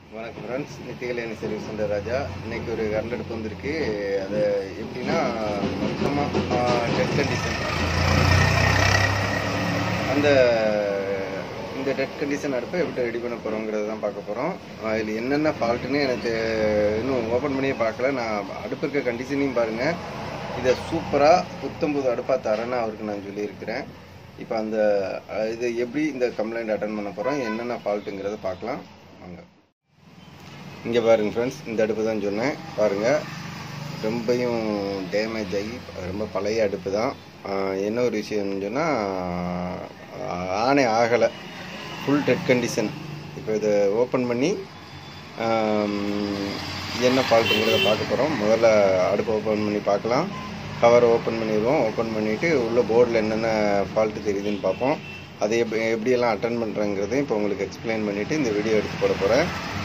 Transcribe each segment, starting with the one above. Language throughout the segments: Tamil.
வணக்கம் ஃப்ரெண்ட்ஸ் நித்திகலேனி சர்வீஸ் சென்டர் ராஜா இன்னைக்கு ஒரு கரண்ட் அடுப்பு வந்திருக்கு அது எப்படின்னா மொத்தமாக டெட் கண்டிஷன் அந்த இந்த டெட் கண்டிஷன் அடுப்பை எப்படி ரெடி பண்ண போகிறோங்கிறத தான் பார்க்க போகிறோம் இதில் என்னென்ன ஃபால்ட்டுன்னு எனக்கு இன்னும் ஓப்பன் பண்ணியே பார்க்கல நான் அடுப்பு இருக்க கண்டிஷனையும் பாருங்கள் இதை சூப்பராக புத்தம்புது அடுப்பாக தரேன்னு அவருக்கு நான் சொல்லியிருக்கிறேன் இப்போ அந்த அஹ், இது எப்படி இந்த கம்ப்ளைண்ட் அட்டன் பண்ண போகிறோம் என்னென்ன ஃபால்ட்டுங்கிறத பார்க்கலாம் வாங்க இங்கே பாருங்க ஃப்ரெண்ட்ஸ் இந்த அடுப்பு தான் சொன்னேன் பாருங்கள் ரொம்பையும் டேமேஜ் ஆகி ரொம்ப பழைய அடுப்பு தான் ஆஹ் என்ன ஒரு விஷயம்னு சொன்னால் ஆணை ஆகலை ஃபுல் டெட் கண்டிஷன் இப்போ இதை ஓப்பன் பண்ணி ஆம், என்ன ஃபால்ட்டுங்கிறத பார்க்க போகிறோம் முதல்ல அடுப்பு ஓப்பன் பண்ணி பார்க்கலாம் கவர் ஓப்பன் பண்ணிடுவோம் ஓப்பன் பண்ணிவிட்டு உள்ள போர்டில் என்னென்ன ஃபால்ட்டு தெரியுதுன்னு பார்ப்போம் அதை எப் எப்படியெல்லாம் அட்டன் பண்ணுறேங்கிறதையும் இப்போ உங்களுக்கு எக்ஸ்பிளைன் பண்ணிவிட்டு இந்த வீடியோ எடுத்து போட போகிறேன்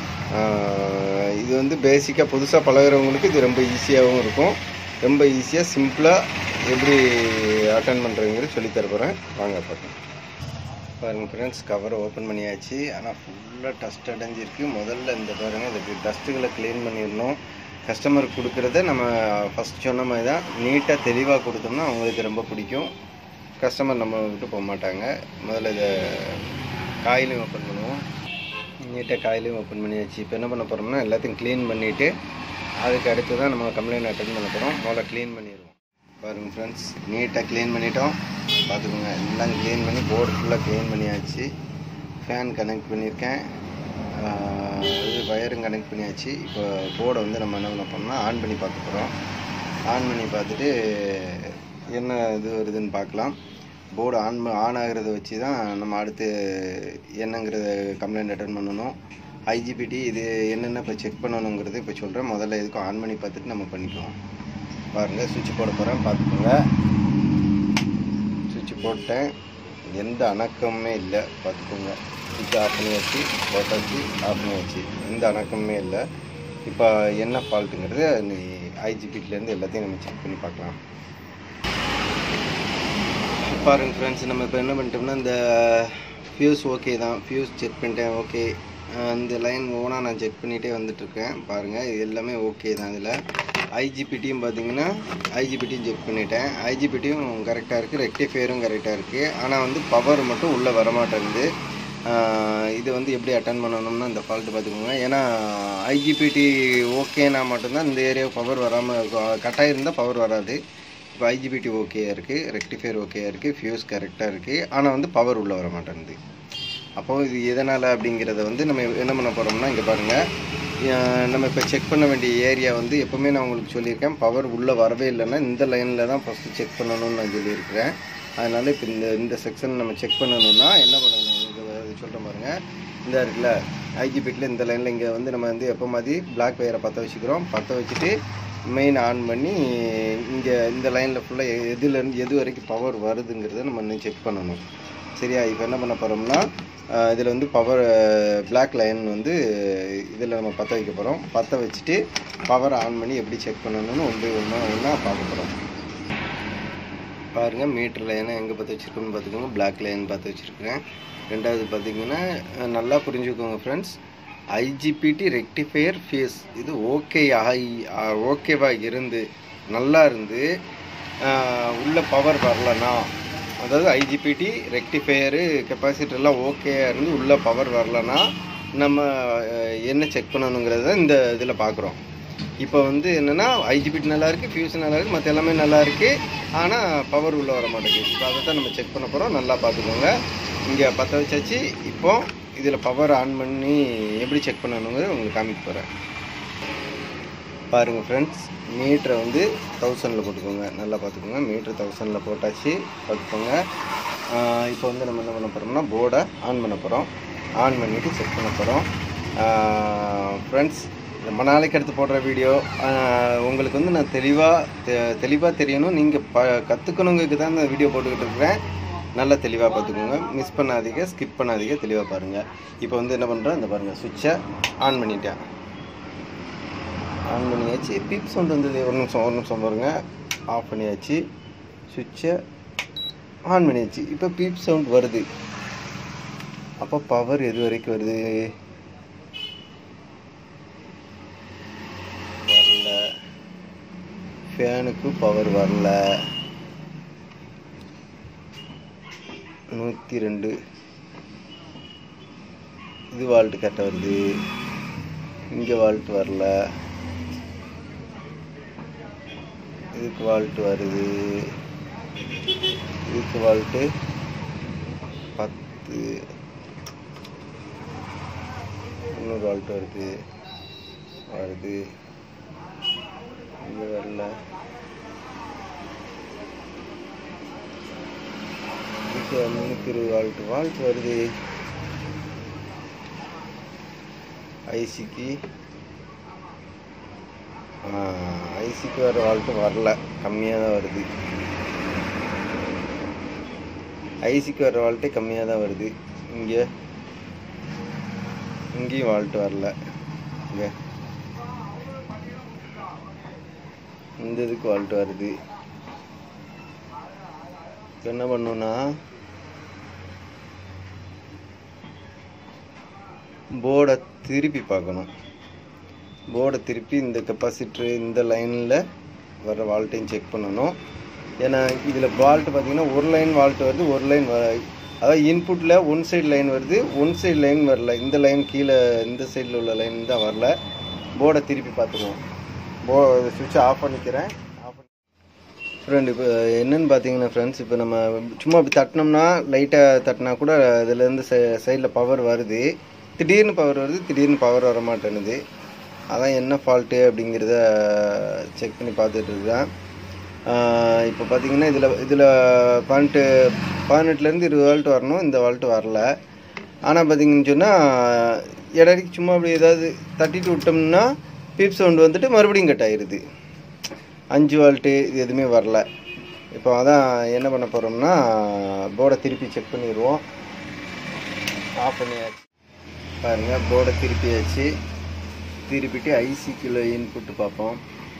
இது வந்து பேசிக்காக புதுசாக பழகுறவங்களுக்கு இது ரொம்ப ஈஸியாகவும் இருக்கும் ரொம்ப ஈஸியாக சிம்பிளாக எப்படி அட்டன் பண்ணுறதுங்கிறது சொல்லித்தர போகிறேன் வாங்க பார்க்கலாம் பாருங்க ஃப்ரெண்ட்ஸ் கவரை ஓப்பன் பண்ணியாச்சு ஆனால் ஃபுல்லாக டஸ்ட் அடைஞ்சிருக்கு முதல்ல இந்த பாருங்கள் இதுக்கு டஸ்ட்டுகளை க்ளீன் பண்ணிடணும் கஸ்டமருக்கு கொடுக்குறத நம்ம ஃபஸ்ட் சொன்ன மாதிரி தான் நீட்டாக தெளிவாக கொடுத்தோம்னா அவங்களுக்கு ரொம்ப பிடிக்கும் கஸ்டமர் நம்ம விட்டு போக மாட்டாங்க முதல்ல இதை காயிலையும் ஓப்பன் பண்ணுவோம் நீட்டாக காயிலையும் ஓப்பன் பண்ணியாச்சு இப்போ என்ன பண்ண போகிறோம்னா எல்லாத்தையும் க்ளீன் பண்ணிவிட்டு அதுக்கு அடுத்து தான் நம்ம கம்ப்ளைண்ட் அட்டன் பண்ண போகிறோம் முதல்ல க்ளீன் பண்ணிடுவோம் பாருங்க ஃப்ரெண்ட்ஸ் நீட்டாக க்ளீன் பண்ணிட்டோம் பார்த்துக்கோங்க எல்லாம் க்ளீன் பண்ணி போர்டு ஃபுல்லாக க்ளீன் பண்ணியாச்சு ஃபேன் கனெக்ட் பண்ணியிருக்கேன் ஆஹ் இது வயரும் கனெக்ட் பண்ணியாச்சு இப்போ போர்டை வந்து நம்ம என்ன பண்ண போறோம்னா ஆன் பண்ணி பார்க்க போகிறோம் ஆன் பண்ணி பார்த்துட்டு என்ன இது வருதுன்னு பார்க்கலாம் போர்டு ஆன் ஆன் ஆகிறத வச்சு தான் நம்ம அடுத்து என்னங்கிறத கம்ப்ளைண்ட் அட்டன் பண்ணணும் ஐஜிபிடி இது என்னென்ன இப்போ செக் பண்ணணுங்கிறது இப்போ சொல்கிறேன் முதல்ல இதுக்கும் ஆன் பண்ணி பார்த்துட்டு நம்ம பண்ணிக்குவோம் பாருங்கள் சுவிட்ச் போட போகிறேன் பார்த்துக்கோங்க சுவிட்ச் போட்டேன் எந்த அணக்கமுமே இல்லை பார்த்துக்கோங்க சுவிட்ச் ஆஃப் பண்ணி வச்சு போட்டாச்சு ஆஃப் பண்ணி வச்சு எந்த அணக்கமுமே இல்லை இப்போ என்ன ஃபால்ட்டுங்கிறது ஐஜிபிட்டிலேருந்து எல்லாத்தையும் நம்ம செக் பண்ணி பார்க்கலாம் பாருங்க ஃப்ரெண்ட்ஸ் நம்ம இப்போ என்ன பண்ணிட்டோம்னா இந்த ஃபியூஸ் ஓகே தான் ஃபியூஸ் செக் பண்ணிட்டேன் ஓகே அந்த லைன் ஓனாக நான் செக் பண்ணிகிட்டே வந்துட்டுருக்கேன் பாருங்கள் இது எல்லாமே ஓகே தான் இதில் ஐஜிபிடியும் பார்த்தீங்கன்னா ஐஜிபிடியும் செக் பண்ணிட்டேன் ஐஜிபிடியும் கரெக்டாக இருக்குது ரெக்டிஃபையரும் கரெக்டாக இருக்குது ஆனால் வந்து பவர் மட்டும் உள்ளே வரமாட்டேங்குது ஆஹ் இது வந்து எப்படி அட்டன் பண்ணணும்னா இந்த ஃபால்ட்டு பார்த்துக்கோங்க ஏன்னா ஐஜிபிடி ஓகேனா மட்டும்தான் இந்த ஏரியா பவர் வராமல் கட்டாக இருந்தால் பவர் வராது இப்போ ஐஜிபிடி ஓகேயா இருக்குது ரெக்டிஃபையர் ஓகேயா இருக்குது ஃபியூஸ் கரெக்டாக இருக்குது ஆனால் வந்து பவர் உள்ளே வர மாட்டேங்குது அப்போ இது எதனால் அப்படிங்கிறத வந்து நம்ம என்ன பண்ண போகிறோம்னா இங்கே பாருங்கள் நம்ம இப்போ செக் பண்ண வேண்டிய ஏரியா வந்து எப்போவுமே நான் உங்களுக்கு சொல்லியிருக்கேன் பவர் உள்ளே வரவே இல்லைன்னா இந்த லைனில் தான் ஃபஸ்ட்டு செக் பண்ணணும்னு நான் சொல்லியிருக்கிறேன் அதனால் இப்போ இந்த இந்த செக்ஷன் நம்ம செக் பண்ணணும்னா என்ன பண்ணணும் இது சொல்கிறேன் பாருங்கள் இந்த இருக்குல்ல ஐஜிபிட்டில் இந்த லைனில் இங்கே வந்து நம்ம வந்து எப்போ மாதிரி பிளாக் வயரை பற்ற வச்சுக்கிறோம் பற்ற வச்சுட்டு மெயின் ஆன் பண்ணி இங்கே இந்த லைனில் ஃபுல்லாக எதுலேருந்து எது வரைக்கும் பவர் வருதுங்கிறத நம்ம இன்னும் செக் பண்ணணும் சரியா இப்போ என்ன பண்ண போகிறோம்னா இதில் வந்து பவர் பிளாக் லைன் வந்து இதில் நம்ம பற்ற வைக்க போகிறோம் பற்ற வச்சுட்டு பவர் ஆன் பண்ணி எப்படி செக் பண்ணணும்னு ஒன்று ஒன்றா ஒன்றா பார்க்க போகிறோம் பாருங்கள் மீட்டர் லைனை எங்கே பார்த்து வச்சுருக்கோன்னு பார்த்துக்கோங்க பிளாக் லைன் பார்த்து வச்சுருக்கிறேன் ரெண்டாவது பார்த்தீங்கன்னா அஹ், நல்லா புரிஞ்சுக்கோங்க ஃப்ரெண்ட்ஸ் ஐஜிபிடி ரெக்டிஃபையர் ஃபேஸ் இது ஓகே ஆகி ஓகேவாக இருந்து நல்லா இருந்து அஹ், உள்ள பவர் வரலனா அதாவது ஐஜிபிடி ரெக்டிஃபையரு கெப்பாசிட்டர்லாம் ஓகேயாக இருந்து உள்ள பவர் வரலனா நம்ம அஹ், என்ன செக் பண்ணணுங்கிறத இந்த இதில் பார்க்குறோம் இப்போ வந்து என்னென்னா ஐஜிபிடி நல்லா இருக்குது ஃபியூஸ் நல்லா இருக்குது மற்ற எல்லாமே நல்லா இருக்குது ஆனால் பவர் உள்ளே வர மாட்டேங்குது இப்போ அதை தான் நம்ம செக் பண்ண போகிறோம் நல்லா பார்த்துக்கோங்க இங்கே பற்ற வச்சாச்சு இப்போ இதில் பவர் ஆன் பண்ணி எப்படி செக் பண்ணணுங்கிறது உங்களுக்கு காமிக்க போகிறேன் பாருங்கள் ஃப்ரெண்ட்ஸ் மீட்டரை வந்து தௌசண்டில் போட்டுக்கோங்க நல்லா பார்த்துக்கோங்க மீட்ரு தௌசண்டில் போட்டாச்சு பார்த்துக்கோங்க ஆஹ் இப்போ வந்து நம்ம என்ன பண்ண போகிறோம்னா போர்டை ஆன் பண்ண போகிறோம் ஆன் பண்ணிவிட்டு செக் பண்ண போகிறோம் ஃப்ரெண்ட்ஸ் ரொம்ப நாளைக்கு எடுத்து போடுற வீடியோ உங்களுக்கு வந்து நான் தெளிவாக தெ தெளிவாக தெரியணும் நீங்கள் ப கற்றுக்கணுங்கிறதுக்கு தான் இந்த வீடியோ போட்டுக்கிட்டு இருக்கிறேன் நல்லா தெளிவாக பார்த்துக்கோங்க மிஸ் பண்ணாதீங்க ஸ்கிப் பண்ணாதீங்க தெளிவாக பாருங்கள் இப்போ வந்து என்ன பண்ணுறேன் இந்த பாருங்கள் சுவிட்சை ஆன் பண்ணிட்டேன் ஆன் பண்ணியாச்சு பீப் சவுண்ட் வந்தது ஒரு நிமிஷம் ஒரு நிமிஷம் பாருங்க ஆஃப் பண்ணியாச்சு சுவிட்சை ஆன் பண்ணியாச்சு இப்போ பீப் சவுண்ட் வருது அப்போ பவர் எது வரைக்கும் வருது ஃபேனுக்கு பவர் வரல நூற்றி ரெண்டு இது வால்ட்டு கரெக்டாக வருது இங்கே வால்ட் வரல இதுக்கு வால்ட் வருது இதுக்கு வால்ட்டு பத்து இன்னொரு வால்ட் வருது வருது இங்கே வரல இதுக்கு முந்நூற்றி இருபது வால்ட் வால்ட் வருது ஐசிக்கு ஐசிக்கு வர வால்ட்டு வரல கம்மியாக தான் வருது ஐசிக்கு வர வால்ட்டே கம்மியாக தான் வருது இங்கே இங்கேயும் வால்ட்டு வரல இங்கே இந்த இதுக்கு வால்ட்டு வருது இப்ப என்ன பண்ணணும்னா போர்டை திருப்பி பார்க்கணும் போர்டை திருப்பி இந்த கெப்பாசிட்டர் இந்த லைனில் வர வால்ட்டையும் செக் பண்ணணும் ஏன்னா இதில் வால்ட் பார்த்தீங்கன்னா ஒரு லைன் வால்ட் வருது ஒரு லைன் வ அதாவது இன்புட்டில் ஒன் சைடு லைன் வருது ஒன் சைடு லைன் வரல இந்த லைன் கீழே இந்த சைடில் உள்ள லைன் தான் வரல போர்டை திருப்பி பார்த்துருவோம் போ சுவிட்சை ஆஃப் பண்ணிக்கிறேன் ஆஃப் பண்ணி ஃப்ரெண்ட் இப்போ என்னன்னு பார்த்தீங்கன்னா ஃப்ரெண்ட்ஸ் இப்போ நம்ம சும்மா அப்படி தட்டினோம்னா லைட்டாக தட்டினா கூட இதுலேருந்து சைடில் பவர் வருது திடீர்னு பவர் வருது திடீர்னு பவர் வர மாட்டேனுது அதான் என்ன ஃபால்ட்டு அப்படிங்கிறத செக் பண்ணி பார்த்துட்டு இருக்கேன் இப்போ பார்த்தீங்கன்னா இதில் இதில் பதினெட்டு பதினெட்டுலேருந்து இருபது வால்ட் வரணும் இந்த வால்ட் வரல ஆனால் பார்த்தீங்கன்னு சொன்னால் இடத்துக்கு சும்மா அப்படி ஏதாவது தட்டிட்டு விட்டோம்னா பீப் சவுண்ட் வந்துட்டு மறுபடியும் கட் ஆயிடுது அஞ்சு வால்ட்டு இது எதுவுமே வரல இப்போ அதான் என்ன பண்ண போகிறோம்னா போர்டை திருப்பி செக் பண்ணிடுவோம் ஆஃப் பண்ணியாச்சு பாருங்கள் போர்டை திருப்பியாச்சு திருப்பிட்டு ஐசிக்குள்ள இன்புட்டு பார்ப்போம்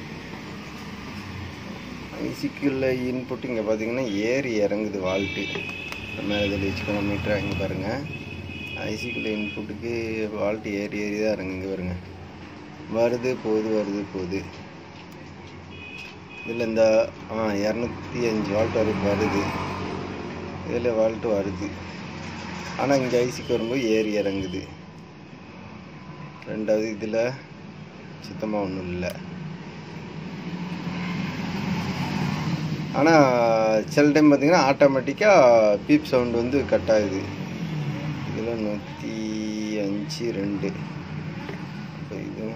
ஐசிக்குள்ள இன்புட் இங்கே பார்த்தீங்கன்னா ஏறி இறங்குது வால்ட்டு நம்ம இதில் வச்சுக்கணும் மீட்டர் இங்கே பாருங்கள் ஐசிக்குள்ள இன்புட்டுக்கு வால்ட்டு ஏறி ஏறி தான் இறங்கு இங்கே பாருங்க வருது போகுது வருது போகுது இதில் இந்த ஆ இரநூத்தி அஞ்சு வால்ட் வரைக்கும் வருது இதில் வால்ட்டு வருது ஆனால் இங்கே ஐசிக்கு வரும்போது ஏறி இறங்குது ரெண்டாவது இதில் சுத்தமாக ஒன்றும் இல்லை ஆனால் சில டைம் பார்த்தீங்கன்னா ஆட்டோமேட்டிக்காக பீப் சவுண்ட் வந்து கட் ஆகுது இதில் நூற்றி அஞ்சு ரெண்டு இப்போ இதுவும்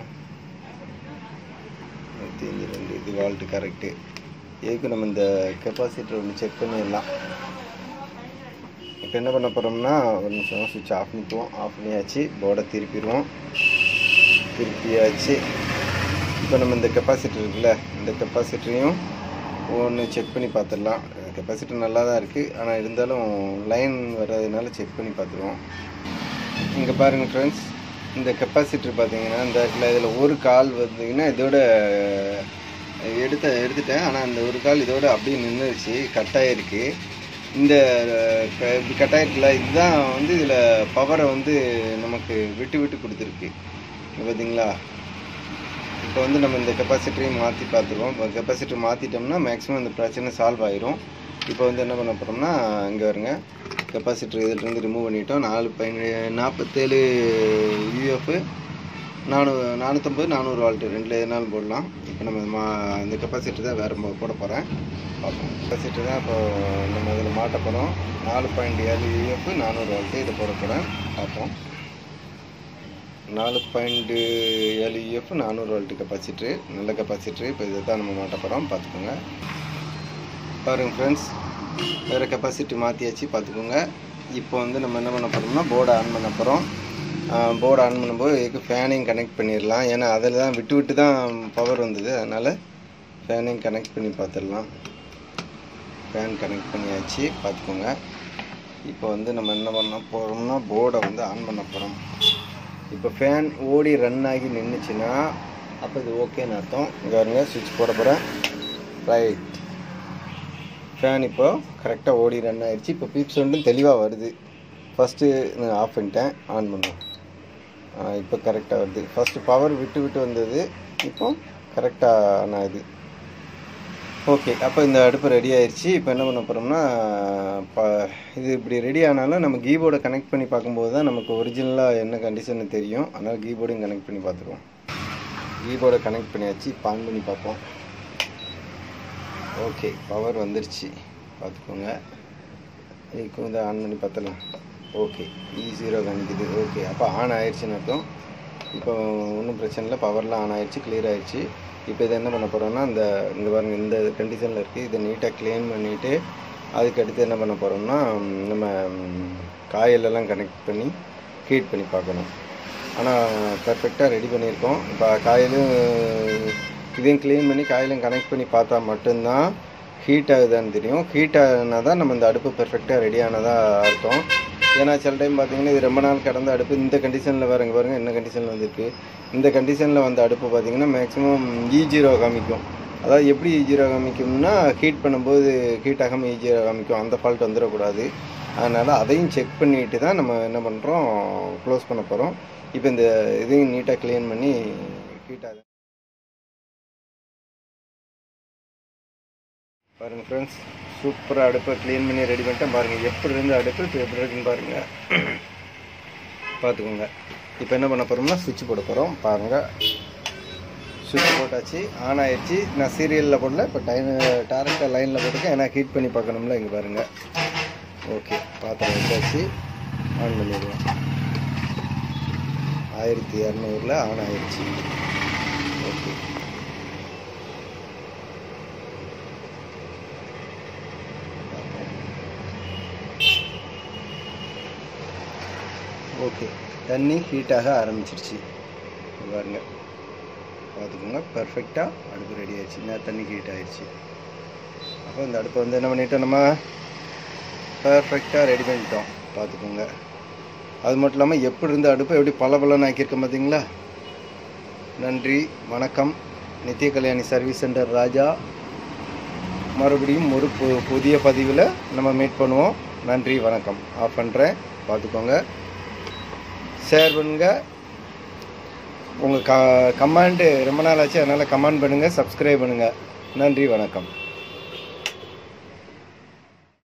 நூற்றி அஞ்சு ரெண்டு இது வால்ட்டு கரெக்டு எதுக்கு நம்ம இந்த கெப்பாசிட்டர் ஒன்று செக் பண்ணிடலாம் இப்போ என்ன பண்ண போகிறோம்னா ஒரு நிமிஷம் சுவிட்ச் ஆஃப் பண்ணிக்குவோம் ஆஃப் பண்ணியாச்சு போர்டை திருப்பிடுவோம் திருப்பியாச்சு இப்போ நம்ம இந்த கெப்பாசிட்டர் இருக்குல்ல இந்த கெப்பாசிட்டரையும் ஒன்று செக் பண்ணி பார்த்துடலாம் கெப்பாசிட்டர் நல்லா தான் இருக்குது ஆனால் இருந்தாலும் லைன் வர்றதுனால செக் பண்ணி பார்த்துருவோம் இங்கே பாருங்கள் ஃப்ரெண்ட்ஸ் இந்த கெப்பாசிட்டர் பார்த்தீங்கன்னா இந்த இடத்துல இதில் ஒரு கால் வந்தீங்கன்னா இதோட எடுத்த எடுத்துட்டேன் ஆனால் அந்த ஒரு கால் இதோட அப்படியே நின்றுச்சு கட் ஆகிருக்கு இந்த க- இப்படி கட் ஆயிருக்குல்ல இதுதான் வந்து இதில் பவரை வந்து நமக்கு விட்டு விட்டு கொடுத்துருக்கு இங்க பார்த்தீங்களா இப்போ வந்து நம்ம இந்த கெப்பாசிட்டரையும் மாற்றி பார்த்துருவோம் இப்போ கெப்பாசிட்டர் மாற்றிட்டோம்னா மேக்ஸிமம் இந்த பிரச்சனை சால்வ் ஆயிரும் இப்போ வந்து என்ன பண்ண போகிறோம்னா இங்கே வருங்க கெப்பாசிட்டர் இதிலிருந்து ரிமூவ் பண்ணிட்டோம் நாலு பதினேழு நாற்பத்தேழு யூஎஃப் நானூ நானூற்றம்பது நானூறு வால்ட்டு ரெண்டில் எதுனாலும் போடலாம் இப்போ நம்ம மா இந்த கெப்பாசிட்டர் தான் வேறு போட போகிறேன் பார்ப்போம் கெப்பாசிட்டர் தான் இப்போ நம்ம இதில் மாட்ட போகிறோம் நாலு பாயிண்ட் ஏழு யூஎஃப் நானூறு வால்ட்டு இதை போட போகிறேன் பார்ப்போம் நாலு பாயிண்ட் ஏழு யூஎஃப் நானூறு வால்ட்டு கெப்பாசிட்ரு நல்ல கெப்பாசிட்ரு இப்போ இதை தான் நம்ம மாட்ட போகிறோம் பார்த்துக்கோங்க பாருங்கள் ஃப்ரெண்ட்ஸ் வேறு கெப்பாசிட்டி மாற்றியாச்சு பார்த்துக்கோங்க இப்போ வந்து நம்ம என்ன பண்ண போகிறோம்னா போர்டை ஆன் பண்ண போகிறோம் போர்டு ஆன் பண்ணும்போது இதுக்கு ஃபேனையும் கனெக்ட் பண்ணிடலாம் ஏன்னா அதில் தான் விட்டு விட்டு தான் பவர் வந்தது அதனால் ஃபேனையும் கனெக்ட் பண்ணி பார்த்துடலாம் ஃபேன் கனெக்ட் பண்ணியாச்சு பார்த்துக்கோங்க இப்போ வந்து நம்ம என்ன பண்ண போகிறோம்னா போர்டை வந்து ஆன் பண்ண போகிறோம் இப்போ ஃபேன் ஓடி ரன் ஆகி நின்றுச்சுன்னா அப்போ இது ஓகேன்னு அர்த்தம் இங்கே பாருங்க சுவிட்ச் போட போகிறேன் ரைட் ஃபேன் இப்போ கரெக்டாக ஓடி ரன் ஆயிடுச்சு இப்போ பீப் சவுண்டும் தெளிவாக வருது ஃபஸ்ட்டு ஆஃப் பண்ணிட்டேன் ஆன் பண்ணுவோம் இப்போ கரெக்டாக வருது ஃபஸ்ட்டு பவர் விட்டு விட்டு வந்தது இப்போ கரெக்டாக ஆன் ஆகுது ஓகே அப்போ இந்த அடுப்பு ரெடி ஆயிடுச்சு இப்போ என்ன பண்ண போகிறோம்னா ப இது இப்படி ரெடி ஆனாலும் நம்ம கீபோர்டை கனெக்ட் பண்ணி பார்க்கும்போது தான் நமக்கு ஒரிஜினலாக என்ன கண்டிஷன் தெரியும் அதனால் கீபோர்டையும் கனெக்ட் பண்ணி பார்த்துருவோம் கீபோர்டை கனெக்ட் பண்ணியாச்சு இப்போ ஆன் பண்ணி பார்ப்போம் ஓகே பவர் வந்துருச்சு பார்த்துக்கோங்க இதுக்கு வந்து ஆன் பண்ணி பார்த்தலாம் ஓகே இ ஜீரோ காணிக்குது ஓகே அப்போ ஆன் ஆயிடுச்சுன்னு அர்த்தம் இப்போ ஒன்றும் பிரச்சனை இல்லை பவர்லாம் ஆன் ஆயிடுச்சு கிளியர் ஆயிடுச்சு இப்போ இதை என்ன பண்ண போகிறோம்னா இந்த இங்கே பாருங்க இந்த கண்டிஷனில் இருக்குது இதை நீட்டாக க்ளீன் பண்ணிவிட்டு அதுக்கு அடுத்து என்ன பண்ண போகிறோம்னா நம்ம ம், காயலெல்லாம் கனெக்ட் பண்ணி ஹீட் பண்ணி பார்க்கணும் ஆனால் பர்ஃபெக்டாக ரெடி பண்ணியிருக்கோம் இப்போ காயிலும் இதையும் க்ளீன் பண்ணி காயிலும் கனெக்ட் பண்ணி பார்த்தா மட்டும்தான் ஹீட் ஆகுதான்னு தெரியும் ஹீட் ஆகுனா தான் நம்ம இந்த அடுப்பு பெர்ஃபெக்டாக ரெடி ஆனதாக அர்த்தம் ஏன்னா சில டைம் பார்த்தீங்கன்னா இது ரொம்ப நாள் கடந்த அடுப்பு இந்த கண்டிஷனில் பாருங்க பாருங்க என்ன கண்டிஷனில் வந்திருக்கு இந்த கண்டிஷனில் வந்த அடுப்பு பார்த்தீங்கன்னா மேக்ஸிமம் இ ஜீரோ காமிக்கும் அதாவது எப்படி இ ஜீரோ காமிக்கும்னா ஹீட் பண்ணும்போது ஹீட் ஆகாமல் இ ஜீரோ காமிக்கும் அந்த ஃபால்ட் வந்துடக்கூடாது அதனால் அதையும் செக் பண்ணிட்டு தான் நம்ம என்ன பண்ணுறோம் க்ளோஸ் பண்ண போகிறோம் இப்போ இந்த இதையும் நீட்டாக க்ளீன் பண்ணி ஹீட் ஆகுது பாருங்க ஃப்ரெண்ட்ஸ் சூப்பராக அடுப்பை க்ளீன் பண்ணி ரெடி பண்ணிட்டேன் பாருங்கள் எப்படி இருந்த அடுப்பு இப்போ எப்படி இருக்குன்னு பாருங்கள் பார்த்துக்கோங்க இப்போ என்ன பண்ண போகிறோம்னா சுவிட்ச் போட போகிறோம் பாருங்கள் சுவிட்ச் போட்டாச்சு ஆன் ஆயிடுச்சு நான் சீரியலில் போடல இப்போ டைம் டேரக்டாக லைனில் போட்டிருக்கேன் ஏன்னா ஹீட் பண்ணி பார்க்கணும்ல இங்கே பாருங்கள் ஓகே பார்த்தா வச்சாச்சு ஆன் பண்ணிடுவோம் ஆயிரத்தி இரநூறுல ஆன் ஆயிடுச்சு ஓகே ஓகே தண்ணி ஹீட்டாக ஆரம்பிச்சிருச்சு இங்க பாருங்க பார்த்துக்கோங்க பர்ஃபெக்டாக அடுப்பு ரெடி ஆயிடுச்சு இந்த தண்ணி ஹீட் ஆயிடுச்சு அப்போ இந்த அடுப்பை வந்து என்ன பண்ணிட்டோம் நம்ம பர்ஃபெக்டாக ரெடி பண்ணிட்டோம் பார்த்துக்கோங்க அது மட்டும் இல்லாமல் எப்படி இருந்த அடுப்பை எப்படி பல பலன்னு ஆக்கியிருக்கேன் பார்த்தீங்களா நன்றி வணக்கம் நித்திய கல்யாணி சர்வீஸ் சென்டர் ராஜா மறுபடியும் ஒரு பு புதிய பதிவில் நம்ம மீட் பண்ணுவோம் நன்றி வணக்கம் ஆஃப் பண்ணுறேன் பார்த்துக்கோங்க ஷேர் பண்ணுங்கள் உங்கள் க கமெண்ட்டு ரொம்ப நாள் ஆச்சு அதனால் கமெண்ட் பண்ணுங்கள் சப்ஸ்கிரைப் பண்ணுங்கள் நன்றி வணக்கம்